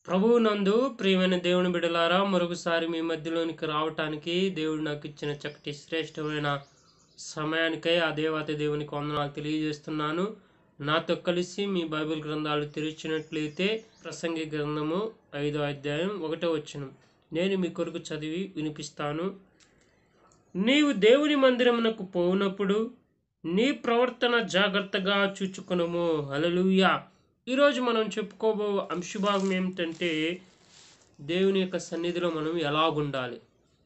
ప్రభువు నందు ప్రియమైన దేవుని బిడలారా మరొకసారి మీ మధ్యలోనికి రావటానికి దేవుడు నాకు ఇచ్చిన చక్కటి శ్రేష్టమైన సమయానికై ఆ దేవత దేవునికి వందనాలు తెలియజేస్తున్నాను నాతో కలిసి మీ బైబిల్ గ్రంథాలు తెరిచినట్లయితే ప్రసంగి గ్రంథము ఐదో అధ్యాయం ఒకటో వచనం నేను మీ కొరకు చదివి వినిపిస్తాను నీవు దేవుని మందిరమునకు పోవునప్పుడు నీ ప్రవర్తన జాగ్రత్తగా చూచుకొనుము హల్లెలూయా ఈరోజు మనం చెప్పుకోబో అంశభాగం ఏమిటంటే దేవుని యొక్క సన్నిధిలో మనం ఎలాగుండాలి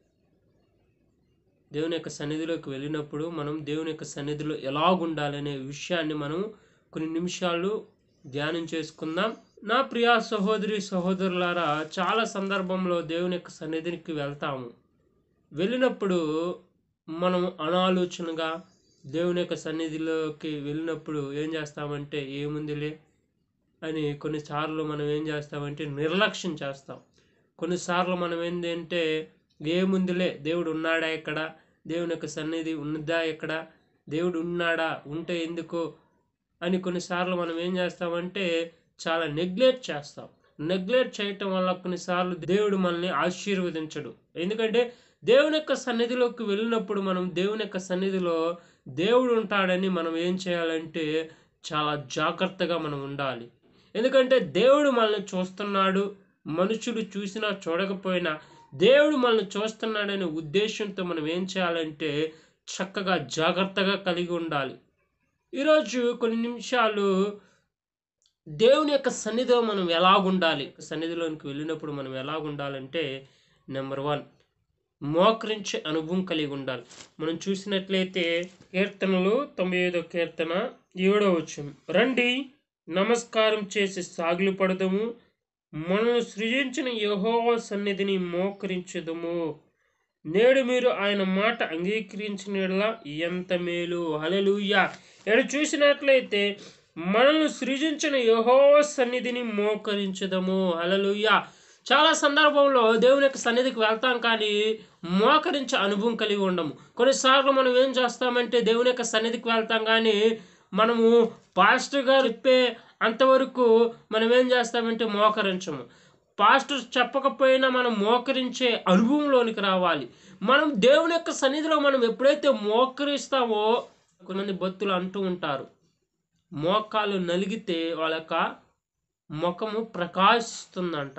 దేవుని యొక్క సన్నిధిలోకి వెళ్ళినప్పుడు మనం దేవుని యొక్క సన్నిధిలో ఎలాగుండాలి అనే విషయాన్ని మనం కొన్ని నిమిషాలు ధ్యానం చేసుకుందాం నా ప్రియ సహోదరి సహోదరులారా చాలా సందర్భంలో దేవుని యొక్క సన్నిధికి వెళ్తాము వెళ్ళినప్పుడు మనం అనాలోచనగా దేవుని యొక్క సన్నిధిలోకి వెళ్ళినప్పుడు ఏం చేస్తామంటే ఏముందిలే అని కొన్నిసార్లు మనం ఏం చేస్తామంటే నిర్లక్ష్యం చేస్తాం కొన్నిసార్లు మనం ఏంటంటే ఏముందిలే దేవుడు ఉన్నాడా ఇక్కడ దేవుని యొక్క సన్నిధి ఉన్నదా ఇక్కడ దేవుడు ఉన్నాడా ఉంటే ఎందుకు అని కొన్నిసార్లు మనం ఏం చేస్తామంటే చాలా నెగ్లెక్ట్ చేస్తాం నెగ్లెక్ట్ చేయటం వల్ల కొన్నిసార్లు దేవుడు మనల్ని ఆశీర్వదించడు ఎందుకంటే దేవుని యొక్క సన్నిధిలోకి వెళ్ళినప్పుడు మనం దేవుని యొక్క సన్నిధిలో దేవుడు ఉంటాడని మనం ఏం చేయాలంటే చాలా జాగ్రత్తగా మనం ఉండాలి ఎందుకంటే దేవుడు మనల్ని చూస్తున్నాడు మనుషులు చూసినా చూడకపోయినా దేవుడు మనల్ని చూస్తున్నాడనే ఉద్దేశంతో మనం ఏం చేయాలంటే చక్కగా జాగ్రత్తగా కలిగి ఉండాలి ఈరోజు కొన్ని నిమిషాలు దేవుని యొక్క సన్నిధిలో మనం ఎలాగుండాలి సన్నిధిలోనికి వెళ్ళినప్పుడు మనం ఎలాగుండాలంటే నెంబర్ వన్ మోకరించే అనుభవం కలిగి ఉండాలి మనం చూసినట్లయితే కీర్తనలు తొంభై ఐదో కీర్తన ఏడో వచ్చం రండి నమస్కారం చేసి సాగులు పడదము మనల్ని సృజించిన యెహోవా సన్నిధిని మోకరించదము నేడు మీరు ఆయన మాట అంగీకరించిన ఎంత మేలు హలెలుయ్యా ఇక్కడ చూసినట్లయితే మనల్ని సృజించిన యెహోవా సన్నిధిని మోకరించదము హలలుయ్యా చాలా సందర్భంలో దేవుని యొక్క సన్నిధికి వెళ్తాం కానీ మోకరించే అనుభవం కలిగి ఉండము కొన్నిసార్లు మనం ఏం చేస్తామంటే దేవుని యొక్క సన్నిధికి వెళ్తాం కానీ మనము పాస్టర్ గారు చెప్పే అంతవరకు మనం ఏం చేస్తామంటే మోకరించము పాస్టర్ చెప్పకపోయినా మనం మోకరించే అనుభవంలోనికి రావాలి మనం దేవుని యొక్క సన్నిధిలో మనం ఎప్పుడైతే మోకరిస్తామో కొంతమంది భక్తులు అంటూ ఉంటారు మోకాలు నలిగితే వాళ్ళ యొక్క ముఖము ప్రకాశిస్తుందంట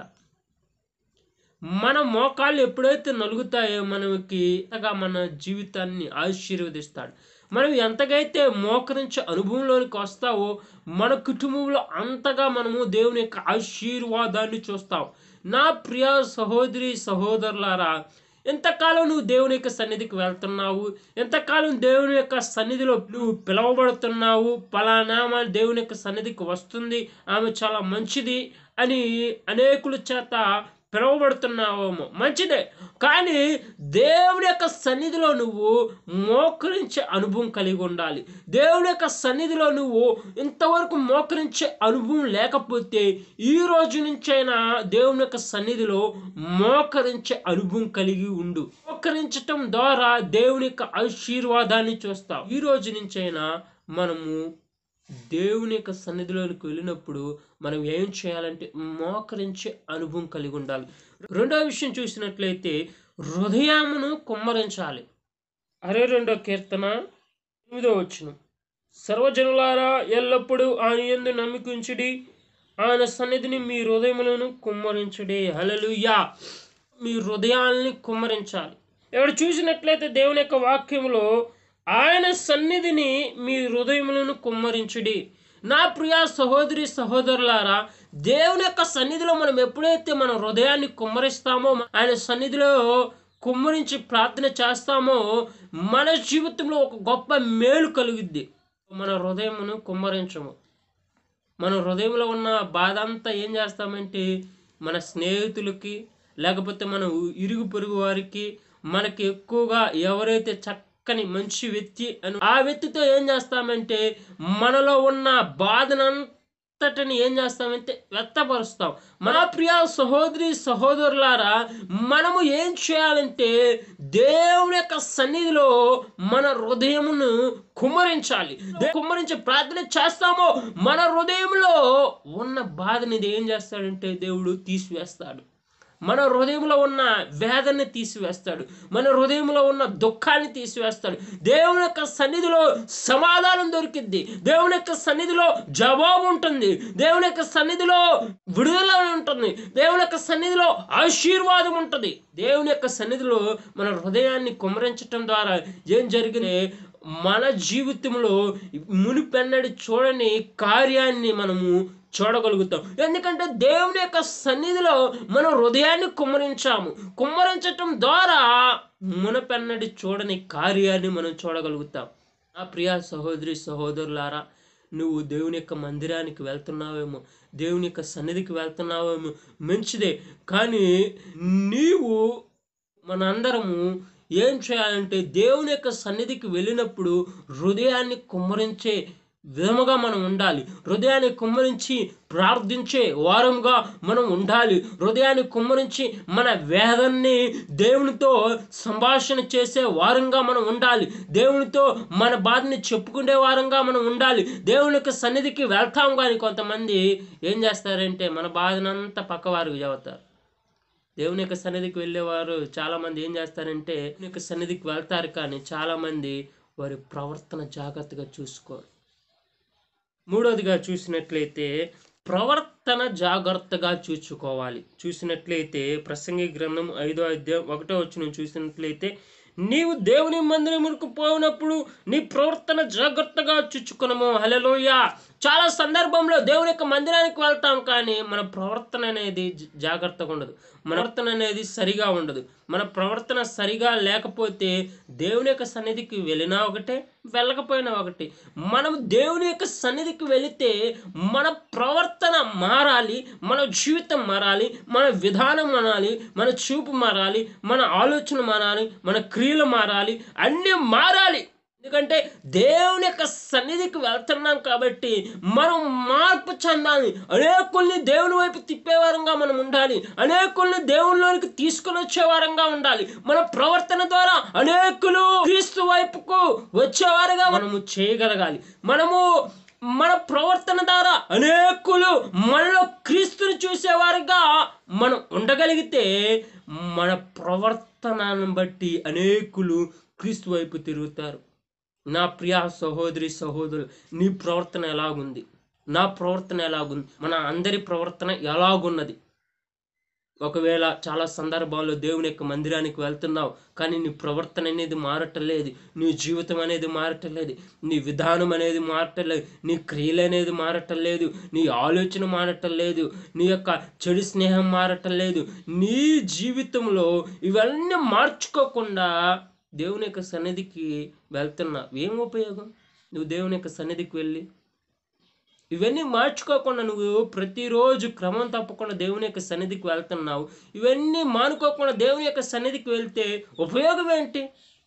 మన మోకాళ్ళు ఎప్పుడైతే నలుగుతాయో మనకి అంతగా మన జీవితాన్ని ఆశీర్వదిస్తాడు మనం ఎంతగైతే మోకరించే అనుభవంలోనికి వస్తావో మన కుటుంబంలో అంతగా మనము దేవుని యొక్క ఆశీర్వాదాన్ని చూస్తాం నా ప్రియ సహోదరి సహోదరులారా ఎంతకాలం నువ్వు దేవుని యొక్క సన్నిధికి వెళ్తున్నావు ఎంతకాలం దేవుని యొక్క సన్నిధిలో నువ్వు పిలువబడుతున్నావు పలానా ఆమె దేవుని యొక్క సన్నిధికి వస్తుంది ఆమె చాలా మంచిది అని అనేకుల చేత పిలువబడుతున్నావేమో మంచిదే కానీ దేవుడి యొక్క సన్నిధిలో నువ్వు మోకరించే అనుభవం కలిగి ఉండాలి దేవుడి యొక్క సన్నిధిలో నువ్వు ఇంతవరకు మోకరించే అనుభవం లేకపోతే ఈ రోజు నుంచైనా దేవుని యొక్క సన్నిధిలో మోకరించే అనుభవం కలిగి ఉండు మోకరించటం ద్వారా దేవుని యొక్క ఆశీర్వాదాన్ని చూస్తావు ఈ రోజు నుంచైనా మనము దేవుని యొక్క సన్నిధిలోనికి వెళ్ళినప్పుడు మనం ఏం చేయాలంటే మోకరించే అనుభవం కలిగి ఉండాలి రెండో విషయం చూసినట్లయితే హృదయమును కుమ్మరించాలి అరే రెండో కీర్తన ఎనిమిదో వచ్చిన సర్వజనులారా ఎల్లప్పుడూ ఆయన ఎందు నమ్మికుంచుడి ఆయన సన్నిధిని మీ హృదయములను కుమ్మరించుడి హలలుయా మీ హృదయాల్ని కుమ్మరించాలి ఎవరు చూసినట్లయితే దేవుని యొక్క వాక్యంలో ఆయన సన్నిధిని మీ హృదయములను కుమ్మరించుడి నా ప్రియ సహోదరి సహోదరులారా దేవుని యొక్క సన్నిధిలో మనం ఎప్పుడైతే మన హృదయాన్ని కుమ్మరిస్తామో ఆయన సన్నిధిలో కుమ్మరించి ప్రార్థన చేస్తామో మన జీవితంలో ఒక గొప్ప మేలు కలుగుద్ది మన హృదయమును కుమ్మరించము మన హృదయంలో ఉన్న బాధ అంతా ఏం చేస్తామంటే మన స్నేహితులకి లేకపోతే మన ఇరుగు పొరుగు వారికి మనకి ఎక్కువగా ఎవరైతే చక్కని మంచి వ్యక్తి అని ఆ వ్యక్తితో ఏం చేస్తామంటే మనలో ఉన్న బాధనంతా అంతటిని ఏం చేస్తామంటే వ్యక్తపరుస్తాం మన ప్రియ సహోదరి సహోదరులారా మనము ఏం చేయాలంటే దేవుని యొక్క సన్నిధిలో మన హృదయమును కుమ్మరించాలి దే- కుమ్మరించి ప్రార్థన చేస్తామో మన హృదయంలో ఉన్న బాధని ఇది ఏం చేస్తాడంటే దేవుడు తీసివేస్తాడు మన హృదయంలో ఉన్న వేదనని తీసివేస్తాడు మన హృదయంలో ఉన్న దుఃఖాన్ని తీసివేస్తాడు దేవుని యొక్క సన్నిధిలో సమాధానం దొరికిద్ది దేవుని యొక్క సన్నిధిలో జవాబు ఉంటుంది దేవుని యొక్క సన్నిధిలో విడుదల ఉంటుంది దేవుని యొక్క సన్నిధిలో ఆశీర్వాదం ఉంటుంది దేవుని యొక్క సన్నిధిలో మన హృదయాన్ని కుమరించటం ద్వారా ఏం జరిగింది మన జీవితంలో మునిపెన్నడి చూడని కార్యాన్ని మనము చూడగలుగుతాం ఎందుకంటే దేవుని యొక్క సన్నిధిలో మనం హృదయాన్ని కుమ్మరించాము కుమ్మరించటం ద్వారా మునపెన్నడి చూడని కార్యాన్ని మనం చూడగలుగుతాం నా ప్రియ సహోదరి సహోదరులారా నువ్వు దేవుని యొక్క మందిరానికి వెళ్తున్నావేమో దేవుని యొక్క సన్నిధికి వెళ్తున్నావేమో మంచిదే కానీ నీవు మనందరము ఏం చేయాలంటే దేవుని యొక్క సన్నిధికి వెళ్ళినప్పుడు హృదయాన్ని కుమ్మరించే విధముగా మనం ఉండాలి హృదయాన్ని కుమ్మరించి ప్రార్థించే వారంగా మనం ఉండాలి హృదయాన్ని కుమ్మరించి మన వేదన్ని దేవునితో సంభాషణ చేసే వారంగా మనం ఉండాలి దేవునితో మన బాధని చెప్పుకునే వారంగా మనం ఉండాలి దేవుని యొక్క సన్నిధికి వెళ్తాం కానీ కొంతమంది ఏం చేస్తారంటే మన బాధనంతా పక్కవారికి చెబుతారు దేవుని యొక్క సన్నిధికి వెళ్ళేవారు చాలామంది ఏం చేస్తారంటే దేవుని యొక్క సన్నిధికి వెళ్తారు కానీ చాలామంది వారి ప్రవర్తన జాగ్రత్తగా చూసుకోరు మూడోదిగా చూసినట్లయితే ప్రవర్తన జాగ్రత్తగా చూసుకోవాలి చూసినట్లయితే ప్రసంగి గ్రంథం ఐదో అధ్యాయం ఒకటో వచ్చిన చూసినట్లయితే నీవు దేవుని మందిరమునకు పోయినప్పుడు నీ ప్రవర్తన జాగ్రత్తగా చూచుకునము హలలోయ చాలా సందర్భంలో దేవుని యొక్క మందిరానికి వెళ్తాం కానీ మన ప్రవర్తన అనేది జ- జాగ్రత్తగా ఉండదు మన ప్రవర్తన అనేది సరిగా ఉండదు మన ప్రవర్తన సరిగా లేకపోతే దేవుని యొక్క సన్నిధికి వెళ్ళినా ఒకటే వెళ్ళకపోయినా ఒకటి మనం దేవుని యొక్క సన్నిధికి వెళితే మన ప్రవర్తన మారాలి మన జీవితం మారాలి మన విధానం మారాలి మన చూపు మారాలి మన ఆలోచన మారాలి మన క్రియలు మారాలి అన్నీ మారాలి ఎందుకంటే దేవుని యొక్క సన్నిధికి వెళ్తున్నాం కాబట్టి మనం మార్పు చెందాలి అనేకుల్ని దేవుని వైపు తిప్పేవారంగా మనం ఉండాలి అనేకుల్ని దేవునిలోనికి తీసుకుని వచ్చేవారంగా ఉండాలి మన ప్రవర్తన ద్వారా అనేకులు క్రీస్తు వైపుకు వచ్చేవారుగా మనము చేయగలగాలి మనము మన ప్రవర్తన ద్వారా అనేకులు మనలో క్రీస్తుని చూసేవారుగా మనం ఉండగలిగితే మన ప్రవర్తనను బట్టి అనేకులు క్రీస్తు వైపు తిరుగుతారు నా ప్రియ సహోదరి సహోదరు నీ ప్రవర్తన ఎలాగుంది నా ప్రవర్తన ఎలాగుంది మన అందరి ప్రవర్తన ఎలాగున్నది ఒకవేళ చాలా సందర్భాల్లో దేవుని యొక్క మందిరానికి వెళ్తున్నావు కానీ నీ ప్రవర్తన అనేది మారటలేదు నీ జీవితం అనేది మారటలేదు నీ విధానం అనేది మారటలేదు నీ క్రియలు అనేది మారటలేదు నీ ఆలోచన మారటలేదు నీ యొక్క చెడు స్నేహం మారటలేదు నీ జీవితంలో ఇవన్నీ మార్చుకోకుండా దేవుని యొక్క సన్నిధికి వెళ్తున్నావు ఏం ఉపయోగం నువ్వు దేవుని యొక్క సన్నిధికి వెళ్ళి ఇవన్నీ మార్చుకోకుండా నువ్వు ప్రతిరోజు క్రమం తప్పకుండా దేవుని యొక్క సన్నిధికి వెళ్తున్నావు ఇవన్నీ మానుకోకుండా దేవుని యొక్క సన్నిధికి వెళ్తే ఉపయోగం ఏంటి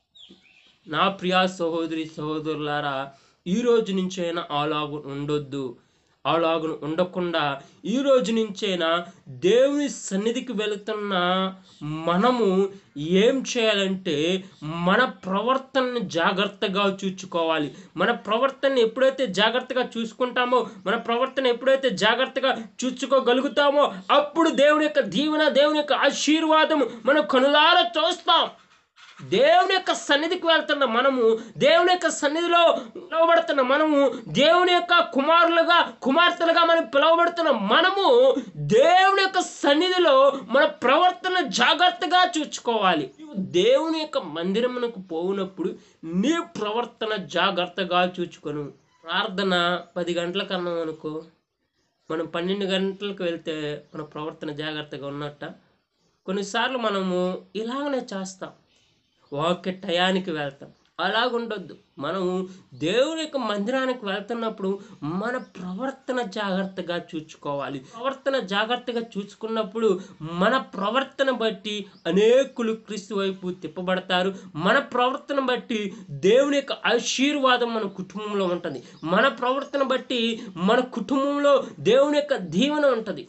నా ప్రియా సహోదరి సహోదరులారా ఈ రోజు నుంచైనా అలాగు ఉండొద్దు అలాగును ఉండకుండా ఈ రోజు నుంచైనా దేవుని సన్నిధికి వెళుతున్న మనము ఏం చేయాలంటే మన ప్రవర్తనని జాగ్రత్తగా చూసుకోవాలి మన ప్రవర్తనని ఎప్పుడైతే జాగ్రత్తగా చూసుకుంటామో మన ప్రవర్తన ఎప్పుడైతే జాగ్రత్తగా చూసుకోగలుగుతామో అప్పుడు దేవుని యొక్క దీవెన దేవుని యొక్క ఆశీర్వాదము మనం కనులారా చూస్తాం దేవుని యొక్క సన్నిధికి వెళ్తున్న మనము దేవుని యొక్క సన్నిధిలో పిలువబడుతున్న మనము దేవుని యొక్క కుమారులుగా కుమార్తెలుగా మనం పిలువబడుతున్న మనము దేవుని యొక్క సన్నిధిలో మన ప్రవర్తన జాగ్రత్తగా చూసుకోవాలి నీవు దేవుని యొక్క మందిరమునకు పోయినప్పుడు నీ ప్రవర్తన జాగ్రత్తగా చూచుకొను ప్రార్థన పది గంటల కన్నా అనుకో మనం పన్నెండు గంటలకు వెళ్తే మన ప్రవర్తన జాగ్రత్తగా ఉన్నట్ట కొన్నిసార్లు మనము ఇలాగనే చేస్తాం వాక్య టయానికి వెళ్తాం అలాగుండొద్దు మనం దేవుని యొక్క మందిరానికి వెళ్తున్నప్పుడు మన ప్రవర్తన జాగ్రత్తగా చూసుకోవాలి ప్రవర్తన జాగ్రత్తగా చూసుకున్నప్పుడు మన ప్రవర్తన బట్టి అనేకులు క్రీస్తు వైపు తిప్పబడతారు మన ప్రవర్తన బట్టి దేవుని యొక్క ఆశీర్వాదం మన కుటుంబంలో ఉంటుంది మన ప్రవర్తన బట్టి మన కుటుంబంలో దేవుని యొక్క దీవెన ఉంటుంది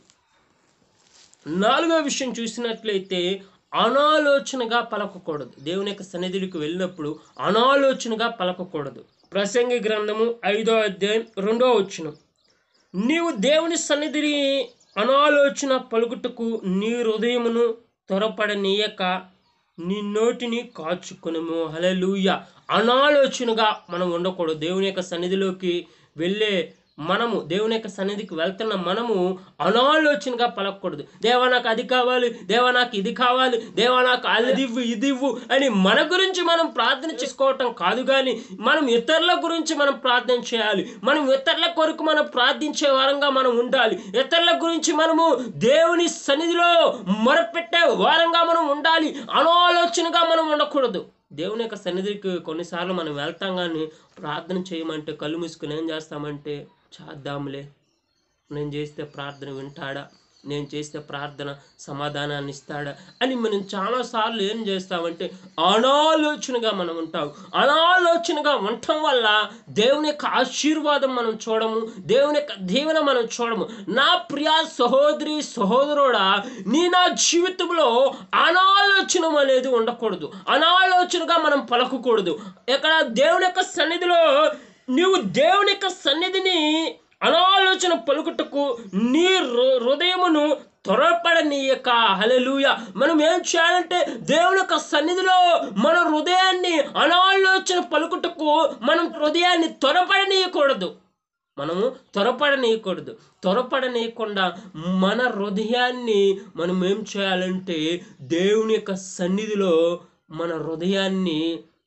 నాలుగో విషయం చూసినట్లయితే అనాలోచనగా పలకకూడదు దేవుని యొక్క సన్నిధికి వెళ్ళినప్పుడు అనాలోచనగా పలకకూడదు ప్రసంగి గ్రంథము ఐదో అధ్యాయం రెండో వచ్చిన నీవు దేవుని సన్నిధిని అనాలోచన పలుకుటకు నీ హృదయమును త్వరపడనీయక నీ నోటిని కాచుకునము హలలుయ అనాలోచనగా మనం ఉండకూడదు దేవుని యొక్క సన్నిధిలోకి వెళ్ళే మనము దేవుని యొక్క సన్నిధికి వెళ్తున్న మనము అనాలోచనగా పలకూడదు దేవా నాకు అది కావాలి దేవా నాకు ఇది కావాలి దేవా నాకు అది ఇవ్వు ఇది ఇవ్వు అని మన గురించి మనం ప్రార్థన చేసుకోవటం కాదు కానీ మనం ఇతరుల గురించి మనం ప్రార్థన చేయాలి మనం ఇతరుల కొరకు మనం ప్రార్థించే వారంగా మనం ఉండాలి ఇతరుల గురించి మనము దేవుని సన్నిధిలో మొరపెట్టే వారంగా మనం ఉండాలి అనాలోచనగా మనం ఉండకూడదు దేవుని యొక్క సన్నిధికి కొన్నిసార్లు మనం వెళ్తాం కానీ ప్రార్థన చేయమంటే కళ్ళు మూసుకుని ఏం చేస్తామంటే చేద్దాంలే నేను చేస్తే ప్రార్థన వింటాడా నేను చేస్తే ప్రార్థన సమాధానాన్ని ఇస్తాడా అని మనం చాలాసార్లు ఏం చేస్తామంటే అనాలోచనగా మనం ఉంటాం అనాలోచనగా ఉండటం వల్ల దేవుని యొక్క ఆశీర్వాదం మనం చూడము దేవుని యొక్క దీవెన మనం చూడము నా ప్రియ సహోదరి సహోదరుడా నీ నా జీవితంలో అనాలోచన అనేది ఉండకూడదు అనాలోచనగా మనం పలకకూడదు ఇక్కడ దేవుని యొక్క సన్నిధిలో నీవు దేవుని యొక్క సన్నిధిని అనాలోచన పలుకుటకు నీ హృ- హృదయమును త్వరపడనీయక హలలుయ మనం ఏం చేయాలంటే దేవుని యొక్క సన్నిధిలో మన హృదయాన్ని అనాలోచన పలుకుటకు మనం హృదయాన్ని త్వరపడనీయకూడదు మనము త్వరపడనీయకూడదు త్వరపడనీయకుండా మన హృదయాన్ని మనం ఏం చేయాలంటే దేవుని యొక్క సన్నిధిలో మన హృదయాన్ని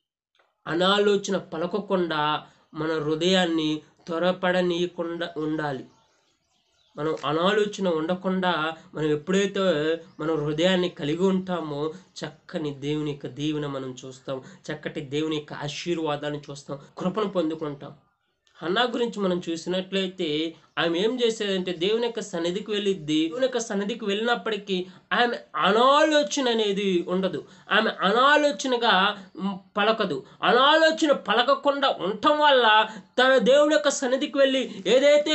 అనాలోచన పలకకుండా మన హృదయాన్ని త్వరపడనీయకుండా ఉండాలి మనం అనాలోచన ఉండకుండా మనం ఎప్పుడైతే మన హృదయాన్ని కలిగి ఉంటామో చక్కని దేవుని యొక్క దీవెన మనం చూస్తాం చక్కటి దేవుని యొక్క ఆశీర్వాదాన్ని చూస్తాం కృపను పొందుకుంటాం హన్నా గురించి మనం చూసినట్లయితే ఆమె ఏం చేసేదంటే దేవుని యొక్క సన్నిధికి వెళ్ళిద్ది దేవుని యొక్క సన్నిధికి వెళ్ళినప్పటికీ ఆమె అనాలోచన అనేది ఉండదు ఆమె అనాలోచనగా మ్, పలకదు అనాలోచన పలకకుండా ఉండటం వల్ల తన దేవుని యొక్క సన్నిధికి వెళ్ళి ఏదైతే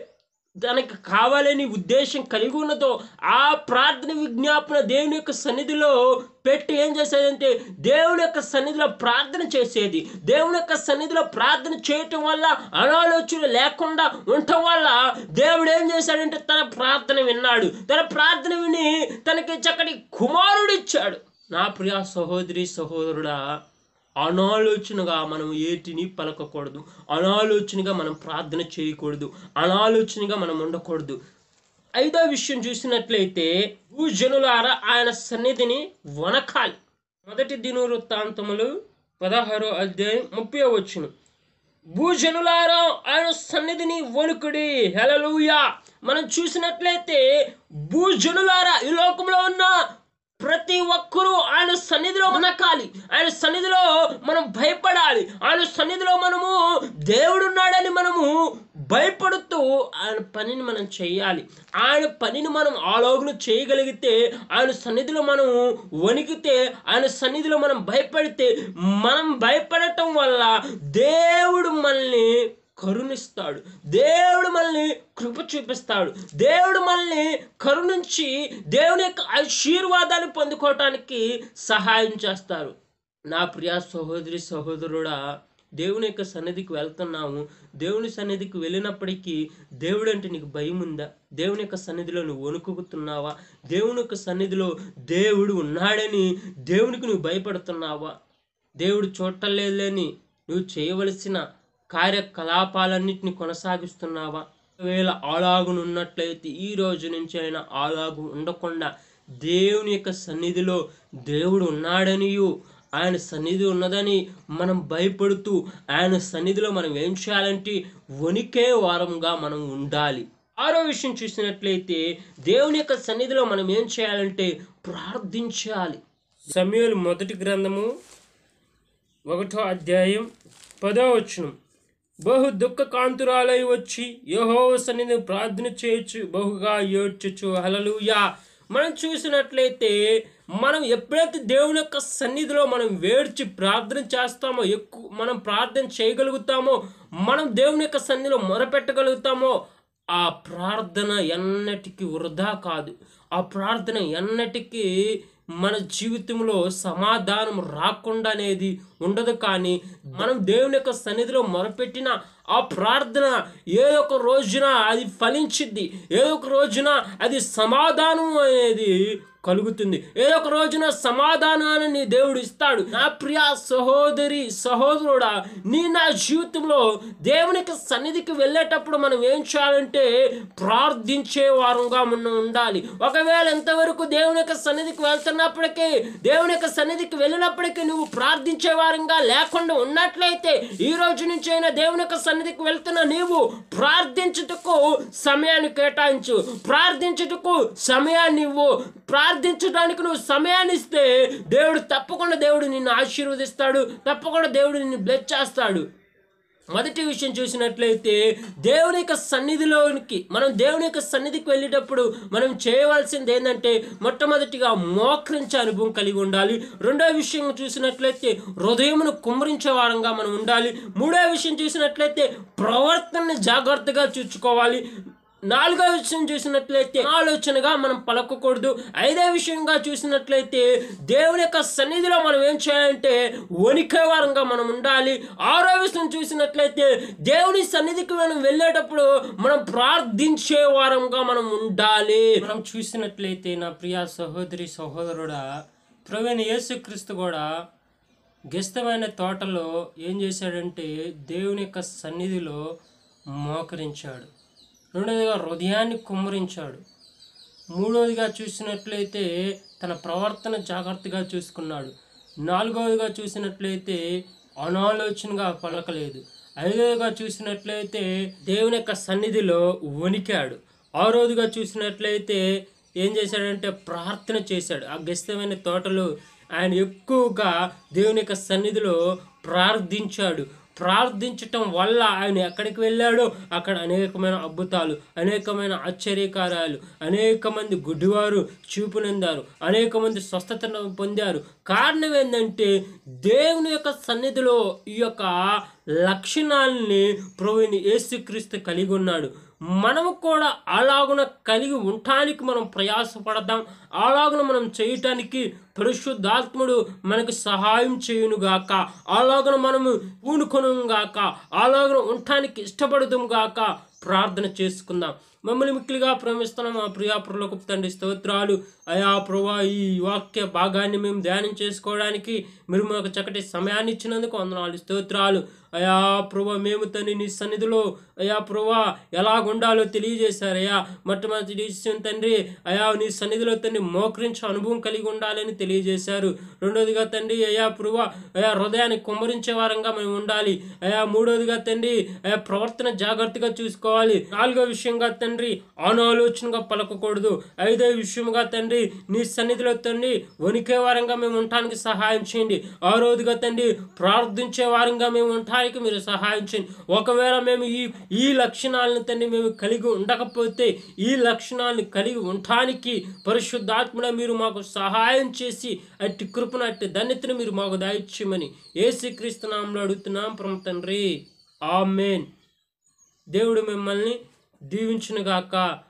తనకి కావాలని ఉద్దేశం కలిగి ఉన్నదో ఆ ప్రార్థన విజ్ఞాపన దేవుని యొక్క సన్నిధిలో పెట్టి ఏం చేసేదంటే దేవుని యొక్క సన్నిధిలో ప్రార్థన చేసేది దేవుని యొక్క సన్నిధిలో ప్రార్థన చేయటం వల్ల అనాలోచన లేకుండా ఉండటం వల్ల దేవుడు ఏం చేశాడంటే తన ప్రార్థన విన్నాడు తన ప్రార్థన విని తనకి చక్కటి కుమారుడు ఇచ్చాడు నా ప్రియ సహోదరి సహోదరుడా అనాలోచనగా మనం ఏటిని పలకకూడదు అనాలోచనగా మనం ప్రార్థన చేయకూడదు అనాలోచనగా మనం ఉండకూడదు ఐదో విషయం చూసినట్లయితే భూజనులారా ఆయన సన్నిధిని వనకాలి మొదటి దినవృత్తాంతములు పదహారో అధ్యాయం ముప్పై వచ్చును భూజనులారా ఆయన సన్నిధిని వణుకుడి హెలలుయా మనం చూసినట్లయితే భూజనులారా ఈ లోకంలో ఉన్న ప్రతి ఒక్కరూ ఆయన సన్నిధిలో వనకాలి ఆయన సన్నిధిలో మనం భయపడాలి ఆయన సన్నిధిలో మనము దేవుడున్నాడని మనము భయపడుతూ ఆయన పనిని మనం చేయాలి ఆయన పనిని మనం ఆలోగులు చేయగలిగితే ఆయన సన్నిధిలో మనం వణికితే ఆయన సన్నిధిలో మనం భయపడితే మనం భయపడటం వల్ల దేవుడు మనల్ని కరుణిస్తాడు దేవుడు మనల్ని కృప చూపిస్తాడు దేవుడు మనల్ని కరుణించి దేవుని యొక్క ఆశీర్వాదాన్ని పొందుకోవటానికి సహాయం చేస్తారు నా ప్రియ సహోదరి సహోదరుడా దేవుని యొక్క సన్నిధికి వెళ్తున్నాము దేవుని సన్నిధికి వెళ్ళినప్పటికీ దేవుడు అంటే నీకు భయం ఉందా దేవుని యొక్క సన్నిధిలో నువ్వు వణుకుతున్నావా దేవుని యొక్క సన్నిధిలో దేవుడు ఉన్నాడని దేవునికి నువ్వు భయపడుతున్నావా దేవుడు చూడలేదని నువ్వు చేయవలసిన కార్యకలాపాలన్నింటినీ కొనసాగిస్తున్నావా ఒకవేళ ఆలాగునున్నట్లయితే ఈ రోజు నుంచి అయినా ఆలాగు ఉండకుండా దేవుని యొక్క సన్నిధిలో దేవుడు ఉన్నాడనియు ఆయన సన్నిధి ఉన్నదని మనం భయపడుతూ ఆయన సన్నిధిలో మనం ఏం చేయాలంటే వణికే వారంగా మనం ఉండాలి ఆరో విషయం చూసినట్లయితే దేవుని యొక్క సన్నిధిలో మనం ఏం చేయాలంటే ప్రార్థించాలి సమయాలు మొదటి గ్రంథము ఒకటో అధ్యాయం పదో వచనం బహు దుఃఖ కాంతురాలై వచ్చి యహోవ సన్నిధిని ప్రార్థన చేయొచ్చు బహుగా ఏడ్చుచు హలలుయా మనం చూసినట్లయితే మనం ఎప్పుడైతే దేవుని యొక్క సన్నిధిలో మనం వేడ్చి ప్రార్థన చేస్తామో ఎక్కువ మనం ప్రార్థన చేయగలుగుతామో మనం దేవుని యొక్క సన్నిధిలో మొరపెట్టగలుగుతామో ఆ ప్రార్థన ఎన్నటికీ వృధా కాదు ఆ ప్రార్థన ఎన్నటికీ మన జీవితంలో సమాధానం రాకుండా అనేది ఉండదు కానీ మనం దేవుని యొక్క సన్నిధిలో మొరపెట్టిన ఆ ప్రార్థన ఏదో ఒక రోజున అది ఫలించిద్ది ఏదో ఒక రోజున అది సమాధానం అనేది కలుగుతుంది ఏదో ఒక రోజున సమాధానాన్ని నీ దేవుడు ఇస్తాడు నా ప్రియ సహోదరి సహోదరుడా నీ నా జీవితంలో దేవునికి సన్నిధికి వెళ్ళేటప్పుడు మనం ఏం చేయాలంటే ప్రార్థించే వారంగా మనం ఉండాలి ఒకవేళ ఎంతవరకు దేవుని యొక్క సన్నిధికి వెళ్తున్నప్పటికీ దేవుని యొక్క సన్నిధికి వెళ్ళినప్పటికీ నువ్వు ప్రార్థించే వారంగా లేకుండా ఉన్నట్లయితే ఈ రోజు నుంచి అయినా దేవుని యొక్క సన్నిధికి వెళ్తున్న నీవు ప్రార్థించుటకు సమయాన్ని కేటాయించు ప్రార్థించుటకు సమయాన్ని ఇవ్వు ప్రార్థించడానికి నువ్వు సమయాన్ని ఇస్తే దేవుడు తప్పకుండా దేవుడు నిన్ను ఆశీర్వదిస్తాడు తప్పకుండా దేవుడు నిన్ను బ్లెస్ చేస్తాడు మొదటి విషయం చూసినట్లయితే దేవుని యొక్క సన్నిధిలోనికి మనం దేవుని యొక్క సన్నిధికి వెళ్ళేటప్పుడు మనం చేయవలసింది ఏంటంటే మొట్టమొదటిగా మోకరించే అనుభవం కలిగి ఉండాలి రెండో విషయం చూసినట్లయితే హృదయమును కుమ్మరించే వారంగా మనం ఉండాలి మూడో విషయం చూసినట్లయితే ప్రవర్తనని జాగ్రత్తగా చూసుకోవాలి నాలుగో విషయం చూసినట్లయితే ఆలోచనగా మనం పలకకూడదు ఐదో విషయంగా చూసినట్లయితే దేవుని యొక్క సన్నిధిలో మనం ఏం చేయాలంటే వణికే వారంగా మనం ఉండాలి ఆరో విషయం చూసినట్లయితే దేవుని సన్నిధికి మనం వెళ్ళేటప్పుడు మనం ప్రార్థించే వారంగా మనం ఉండాలి మనం చూసినట్లయితే నా ప్రియ సహోదరి సహోదరుడా ప్రవీణ యేసుక్రీస్తు కూడా గెస్తమైన తోటలో ఏం చేశాడంటే దేవుని యొక్క సన్నిధిలో మోకరించాడు రెండవదిగా హృదయాన్ని కుమ్మరించాడు మూడవదిగా చూసినట్లయితే తన ప్రవర్తన జాగ్రత్తగా చూసుకున్నాడు నాలుగవదిగా చూసినట్లయితే అనాలోచనగా పలకలేదు ఐదవదిగా చూసినట్లయితే దేవుని యొక్క సన్నిధిలో వణికాడు ఆరోదిగా చూసినట్లయితే ఏం చేశాడంటే ప్రార్థన చేశాడు ఆ గస్తమైన తోటలో ఆయన ఎక్కువగా దేవుని యొక్క సన్నిధిలో ప్రార్థించాడు ప్రార్థించటం వల్ల ఆయన ఎక్కడికి వెళ్ళాడో అక్కడ అనేకమైన అద్భుతాలు అనేకమైన ఆశ్చర్యకార్యాలు అనేక మంది గుడ్డివారు చూపునందారు అనేక మంది స్వస్థతను పొందారు కారణం ఏంటంటే దేవుని యొక్క సన్నిధిలో ఈ యొక్క లక్షణాలని ప్రభుని యేసుక్రీస్తు కలిగి ఉన్నాడు మనము కూడా అలాగున కలిగి ఉండటానికి మనం ప్రయాసపడదాం అలాగున మనం చేయటానికి పరిశుద్ధాత్ముడు మనకు సహాయం చేయునుగాక అలాగున మనము పూనుకొను గాక అలాగున ఉండటానికి ఇష్టపడదాం గాక ప్రార్థన చేసుకుందాం మమ్మల్ని మిక్కిలిగా ప్రేమిస్తున్న మా ప్రియాపురులకు తండ్రి స్తోత్రాలు అయా ప్రభా ఈ వాక్య భాగాన్ని మేము ధ్యానం చేసుకోవడానికి మీరు మాకు చక్కటి సమయాన్ని ఇచ్చినందుకు వందనాలు స్తోత్రాలు అయా ప్రభా మేము తండ్రి నీ సన్నిధిలో అయా ప్రభా ఎలాగుండాలో తెలియజేశారు అయా మొట్టమొదటి విషయం తండ్రి అయా నీ సన్నిధిలో తండ్రి మోకరించే అనుభవం కలిగి ఉండాలని తెలియజేశారు రెండోదిగా తండ్రి అయా ప్రభా అయా హృదయాన్ని కుమ్మరించే వారంగా మేము ఉండాలి అయా మూడోదిగా తండ్రి అయా ప్రవర్తన జాగ్రత్తగా చూసుకోవాలి నాలుగో విషయంగా తండ్రి అనాలోచనగా పలకకూడదు ఐదో విషయంగా తండ్రి నీ సన్నిధిలో తండ్రి వణికే వారంగా మేము ఉండటానికి సహాయం చేయండి ఆరోదిగా తండ్రి ప్రార్థించే వారంగా మేము ఉండటానికి మీరు సహాయం చేయండి ఒకవేళ మేము ఈ ఈ లక్షణాలను తండ్రి మేము కలిగి ఉండకపోతే ఈ లక్షణాలను కలిగి ఉండటానికి పరిశుద్ధాత్మలో మీరు మాకు సహాయం చేసి అట్టి కృపను అట్టి ధన్యతను మీరు మాకు దాయిచ్చమని ఏసుక్రీస్తు నామంలో అడుగుతున్నాం ప్రమ తండ్రి ఆమెన్ దేవుడు మిమ్మల్ని దీవించునుగాక